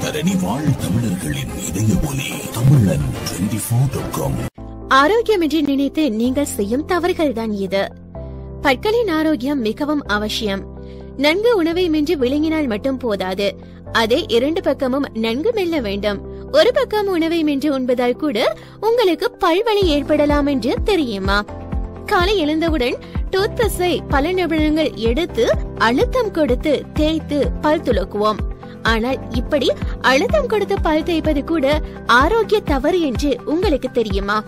தரணி வாழ் தமிழர்களின் இதய ஒலி தமிழன் டுவெண்டி ஃபோர் டாட் காம் ஆரோக்கியம் என்று நினைத்து நீங்கள் செய்யும் தவறுகள் தான் இது பற்களின் ஆரோக்கியம் மிகவும் அவசியம் நன்கு உணவை மின்றி விழுங்கினால் மட்டும் போதாது அதை இரண்டு பக்கமும் நன்கு மெல்ல வேண்டும் ஒரு பக்கம் உணவை மின்றி உண்பதால் கூட உங்களுக்கு பல்வலி ஏற்படலாம் என்று தெரியுமா காலை எழுந்தவுடன் டூத் பிரஷை பல நிமிடங்கள் எடுத்து அழுத்தம் கொடுத்து தேய்த்து பல் துலக்குவோம் ஆனால் இப்படி அழுத்தம் கொடுத்து பல் தேய்ப்பது கூட ஆரோக்கிய தவறு என்று உங்களுக்கு தெரியுமா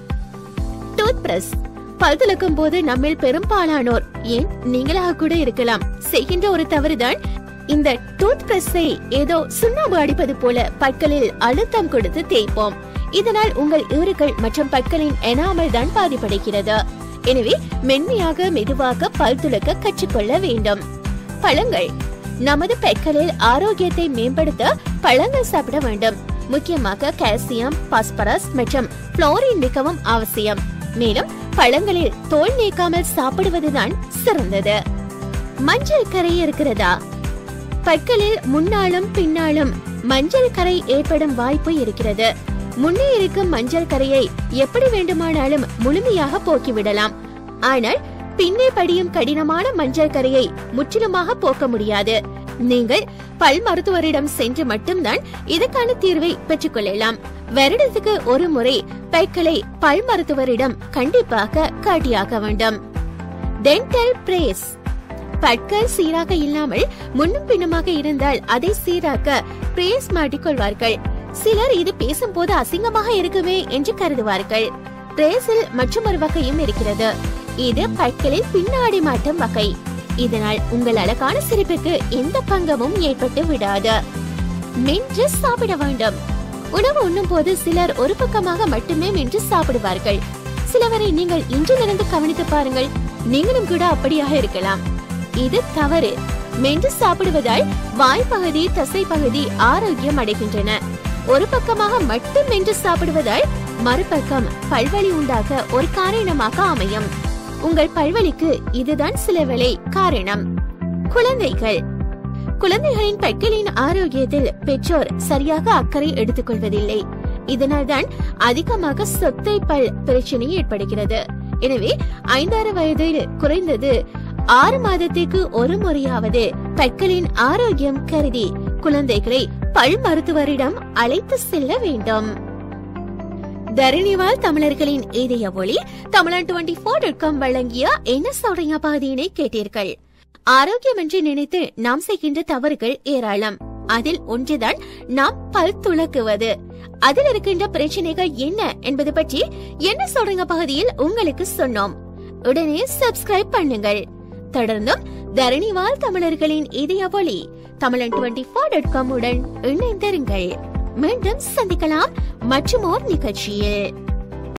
டூத் பிரஷ் பல் துலக்கும் போது நம்மில் பெரும்பாலானோர் ஏன் நீங்களாக கூட இருக்கலாம் செய்கின்ற ஒரு தவறுதான் இந்த டூத் பிரஷை ஏதோ சுண்ணாம்பு அடிப்பது போல பற்களில் அழுத்தம் கொடுத்து தேய்ப்போம் இதனால் உங்கள் ஈறுகள் மற்றும் பற்களின் எனாமல் தான் பாதிப்படைகிறது எனவே மென்மையாக மெதுவாக பல் துலக்க கற்றுக்கொள்ள வேண்டும் பழங்கள் நமது பற்களில் ஆரோக்கியத்தை மேம்படுத்த பழங்கள் சாப்பிட வேண்டும் முக்கியமாக கால்சியம் பாஸ்பரஸ் மற்றும் புளோரின் மிகவும் அவசியம் மேலும் பழங்களில் தோல் நீக்காமல் சாப்பிடுவதுதான் சிறந்தது மஞ்சள் கரை இருக்கிறதா பற்களில் முன்னாலும் பின்னாலும் மஞ்சள் கரை ஏற்படும் வாய்ப்பு இருக்கிறது முன்னே இருக்கும் மஞ்சள் கரையை எப்படி வேண்டுமானாலும் முழுமையாக போக்கிவிடலாம் ஆனால் பின்னே படியும் கடினமான மஞ்சள் கரையை முற்றிலுமாக போக்க முடியாது நீங்கள் பல் மருத்துவரிடம் சென்று மட்டும்தான் இதற்கான தீர்வை பெற்றுக்கொள்ளலாம் வருடத்துக்கு ஒரு முறை பற்களை பல் மருத்துவரிடம் கண்டிப்பாக காட்டியாக வேண்டும் டென்டல் பிரேஸ் பற்கள் சீராக இல்லாமல் முன்னும் பின்னுமாக இருந்தால் அதை சீராக்க பிரேஸ் மாட்டிக்கொள்வார்கள் சிலர் இது பேசும்போது அசிங்கமாக இருக்குமே என்று கருதுவார்கள் பிரேஸில் மற்றொரு வகையும் இருக்கிறது இது பற்களில் பின்னாடி மாட்டும் வகை இதனால் உங்கள் அழகான சிரிப்புக்கு எந்த பங்கமும் ஏற்பட்டு விடாது மென்று சாப்பிட வேண்டும் உணவு உண்ணும் போது சிலர் ஒரு பக்கமாக மட்டுமே மென்று சாப்பிடுவார்கள் சிலவரை நீங்கள் இன்றிலிருந்து கவனித்து பாருங்கள் நீங்களும் கூட அப்படியாக இருக்கலாம் இது தவறு மென்று சாப்பிடுவதால் வாய்ப்பகுதி தசை பகுதி ஆரோக்கியம் அடைகின்றன ஒரு பக்கமாக மட்டும் மென்று சாப்பிடுவதால் மறுபக்கம் பல்வலி உண்டாக ஒரு காரணமாக அமையும் உங்கள் பல்வலிக்கு இதுதான் சில வேளை காரணம் குழந்தைகள் குழந்தைகளின் பற்களின் ஆரோக்கியத்தில் பெற்றோர் சரியாக அக்கறை எடுத்துக்கொள்வதில்லை இதனால்தான் அதிகமாக சொத்தை பல் பிரச்சனை ஏற்படுகிறது எனவே ஐந்தாறு வயதில் குறைந்தது ஆறு மாதத்திற்கு ஒரு முறையாவது பற்களின் ஆரோக்கியம் கருதி குழந்தைகளை பல் மருத்துவரிடம் அழைத்து செல்ல வேண்டும் தரணிவால் தமிழர்களின் இதய ஒளி தமிழன் டுவெண்டி போர் வழங்கிய என்ன சொல்றீங்க பாதியினை கேட்டீர்கள் ஆரோக்கியம் என்று நினைத்து நாம் செய்கின்ற தவறுகள் ஏராளம் அதில் ஒன்றுதான் நாம் பல் துளக்குவது அதில் இருக்கின்ற பிரச்சனைகள் என்ன என்பது பற்றி என்ன சொல்றீங்க பகுதியில் உங்களுக்கு சொன்னோம் உடனே சப்ஸ்கிரைப் பண்ணுங்கள் தொடர்ந்தும் தரணிவால் தமிழர்களின் இதய ஒளி தமிழன் டுவெண்டி போர் டாட் காம் உடன் இணைந்திருங்கள் மீண்டும் சந்திக்கலாம் மற்றும் ஓர் நிகழ்ச்சியில்